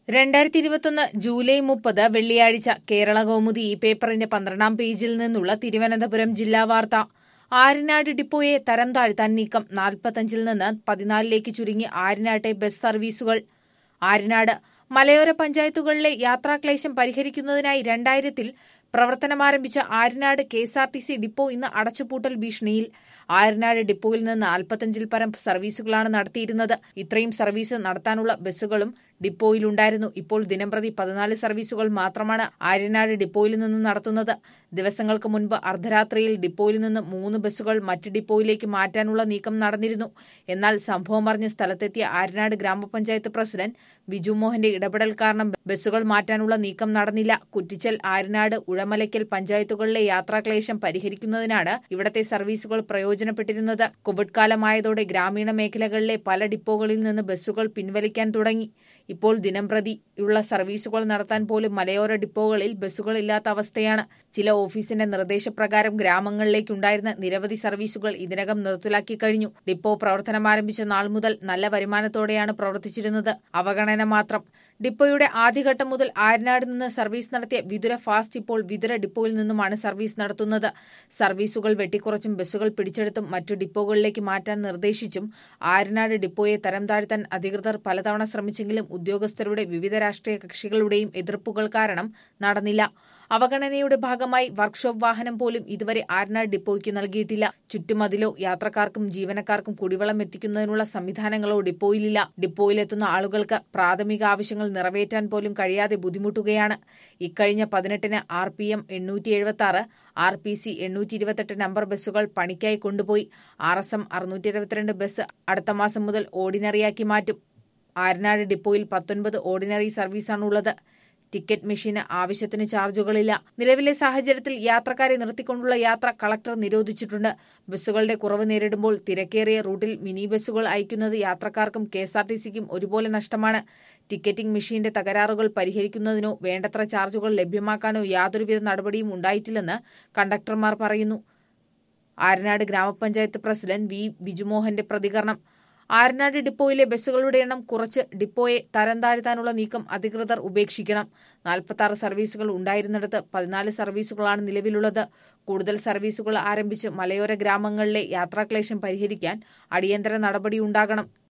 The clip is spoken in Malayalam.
രണ്ടായിരത്തി ഇരുപത്തൊന്ന് ജൂലൈ മുപ്പത് വെള്ളിയാഴ്ച കേരള കൗമുദി ഈ പേപ്പറിന്റെ പന്ത്രണ്ടാം പേജിൽ നിന്നുള്ള തിരുവനന്തപുരം ജില്ലാ വാർത്ത ആര്യനാട് ഡിപ്പോയെ തരം താഴ്ത്താൻ നീക്കം നാൽപ്പത്തഞ്ചിൽ നിന്ന് പതിനാലിലേക്ക് ചുരുങ്ങി ആര്യനാട്ടെ ബസ് സർവീസുകൾ ആര്യനാട് മലയോര പഞ്ചായത്തുകളിലെ യാത്രാക്ലേശം പരിഹരിക്കുന്നതിനായി രണ്ടായിരത്തിൽ പ്രവർത്തനമാരംഭിച്ച Aryanad K S R T C depot ഇന്ന് അടച്ചുപൂട്ടൽ ഭീഷണിയിൽ ആര്യനാട് ഡിപ്പോയിൽ നിന്ന് നാൽപ്പത്തഞ്ചിൽ പരം സർവീസുകളാണ് നടത്തിയിരുന്നത് ഇത്രയും സർവീസ് നടത്താനുള്ള ബസ്സുകളും ഡിപ്പോയിലുണ്ടായിരുന്നു ഇപ്പോൾ ദിനംപ്രതി പതിനാല് സർവീസുകൾ മാത്രമാണ് ആര്യനാട് ഡിപ്പോയിൽ നിന്ന് നടത്തുന്നത് ദിവസങ്ങൾക്ക് മുൻപ് അർദ്ധരാത്രിയിൽ ഡിപ്പോയിൽ നിന്ന് മൂന്ന് ബസ്സുകൾ മറ്റ് ഡിപ്പോയിലേക്ക് മാറ്റാനുള്ള നീക്കം നടന്നിരുന്നു എന്നാൽ സംഭവം അറിഞ്ഞ് സ്ഥലത്തെത്തിയ ആര്യനാട് ഗ്രാമപഞ്ചായത്ത് പ്രസിഡന്റ് ബിജു മോഹന്റെ ഇടപെടൽ കാരണം ബസ്സുകൾ മാറ്റാനുള്ള നീക്കം നടന്നില്ല കുറ്റിച്ചൽ ആര്യനാട് ഉഴമലയ്ക്കൽ പഞ്ചായത്തുകളിലെ യാത്രാക്ലേശം പരിഹരിക്കുന്നതിനാണ് ഇവിടത്തെ സർവീസുകൾ പ്രയോജനപ്പെട്ടിരുന്നത് കോവിഡ് കാലമായതോടെ ഗ്രാമീണ മേഖലകളിലെ പല ഡിപ്പോകളിൽ നിന്ന് ബസ്സുകൾ പിൻവലിക്കാൻ തുടങ്ങി ഇപ്പോൾ ദിനംപ്രതി ഉള്ള സർവീസുകൾ നടത്താൻ പോലും മലയോര ഡിപ്പോകളിൽ ബസ്സുകൾ ഇല്ലാത്ത അവസ്ഥയാണ് ചില ഓഫീസിന്റെ നിർദ്ദേശപ്രകാരം ഗ്രാമങ്ങളിലേക്കുണ്ടായിരുന്ന നിരവധി സർവീസുകൾ ഇതിനകം നിർത്തലാക്കി കഴിഞ്ഞു ഡിപ്പോ പ്രവർത്തനം ആരംഭിച്ച നാൾ മുതൽ നല്ല വരുമാനത്തോടെയാണ് പ്രവർത്തിച്ചിരുന്നത് അവഗണന മാത്രം ഡിപ്പോയുടെ ആദ്യഘട്ടം മുതൽ ആര്യനാട് നിന്ന് സർവീസ് നടത്തിയ വിതുര ഫാസ്റ്റ് ഇപ്പോൾ വിതുര ഡിപ്പോയിൽ നിന്നുമാണ് സർവീസ് നടത്തുന്നത് സർവീസുകൾ വെട്ടിക്കുറച്ചും ബസ്സുകൾ പിടിച്ചെടുത്തും മറ്റു ഡിപ്പോകളിലേക്ക് മാറ്റാൻ നിർദ്ദേശിച്ചും ആര്യനാട് ഡിപ്പോയെ തരം താഴ്ത്താൻ അധികൃതർ പലതവണ ശ്രമിച്ചെങ്കിലും ഉദ്യോഗസ്ഥരുടെ വിവിധ രാഷ്ട്രീയ കക്ഷികളുടെയും എതിർപ്പുകൾ കാരണം നടന്നില്ല അവഗണനയുടെ ഭാഗമായി വർക്ക്ഷോപ്പ് വാഹനം പോലും ഇതുവരെ ആര്യനാട് ഡിപ്പോയ്ക്ക് നൽകിയിട്ടില്ല ചുറ്റുമതിലോ യാത്രക്കാർക്കും ജീവനക്കാർക്കും കുടിവെള്ളം എത്തിക്കുന്നതിനുള്ള സംവിധാനങ്ങളോ ഡിപ്പോയിലില്ല ഡിപ്പോയിലെത്തുന്ന ആളുകൾക്ക് പ്രാഥമിക ആവശ്യങ്ങൾ നിറവേറ്റാൻ പോലും കഴിയാതെ ബുദ്ധിമുട്ടുകയാണ് ഇക്കഴിഞ്ഞ പതിനെട്ടിന് ആർ പി എം എണ്ണൂറ്റി എഴുപത്തി ആറ് ആർ പി സി എണ്ണൂറ്റി ഇരുപത്തെട്ട് നമ്പർ ബസ്സുകൾ പണിക്കായി കൊണ്ടുപോയി ആർ എസ് എം അറുന്നൂറ്റി ഇരുപത്തിരണ്ട് ബസ് അടുത്ത മാസം മുതൽ ഓർഡിനറിയാക്കി മാറ്റും ആരനാട് ഡിപ്പോയിൽ പത്തൊൻപത് ഓർഡിനറി സർവീസാണുള്ളത് ടിക്കറ്റ് മെഷീന് ആവശ്യത്തിന് ചാർജുകളില്ല നിലവിലെ സാഹചര്യത്തിൽ യാത്രക്കാരെ നിർത്തിക്കൊണ്ടുള്ള യാത്ര കളക്ടർ നിരോധിച്ചിട്ടുണ്ട് ബസ്സുകളുടെ കുറവ് നേരിടുമ്പോൾ തിരക്കേറിയ റൂട്ടിൽ മിനി ബസ്സുകൾ അയക്കുന്നത് യാത്രക്കാർക്കും കെ എസ് ആർ ടി സിക്കും ഒരുപോലെ നഷ്ടമാണ് ടിക്കറ്റിംഗ് മെഷീന്റെ തകരാറുകൾ പരിഹരിക്കുന്നതിനോ വേണ്ടത്ര ചാർജുകൾ ലഭ്യമാക്കാനോ യാതൊരുവിധ നടപടിയും ഉണ്ടായിട്ടില്ലെന്ന് കണ്ടക്ടർമാർ പറയുന്നു ആരനാട് ഗ്രാമപഞ്ചായത്ത് പ്രസിഡന്റ് വി ബിജുമോഹന്റെ പ്രതികരണം ആരനാട് ഡിപ്പോയിലെ ബസ്സുകളുടെ എണ്ണം കുറച്ച് ഡിപ്പോയെ തരം താഴ്ത്താനുള്ള നീക്കം അധികൃതർ ഉപേക്ഷിക്കണം നാൽപ്പത്തി സർവീസുകൾ ഉണ്ടായിരുന്നിടത്ത് പതിനാല് സർവീസുകളാണ് നിലവിലുള്ളത് കൂടുതൽ സർവീസുകൾ ആരംഭിച്ച് മലയോര ഗ്രാമങ്ങളിലെ യാത്രാക്ലേശം പരിഹരിക്കാൻ അടിയന്തര നടപടിയുണ്ടാകണം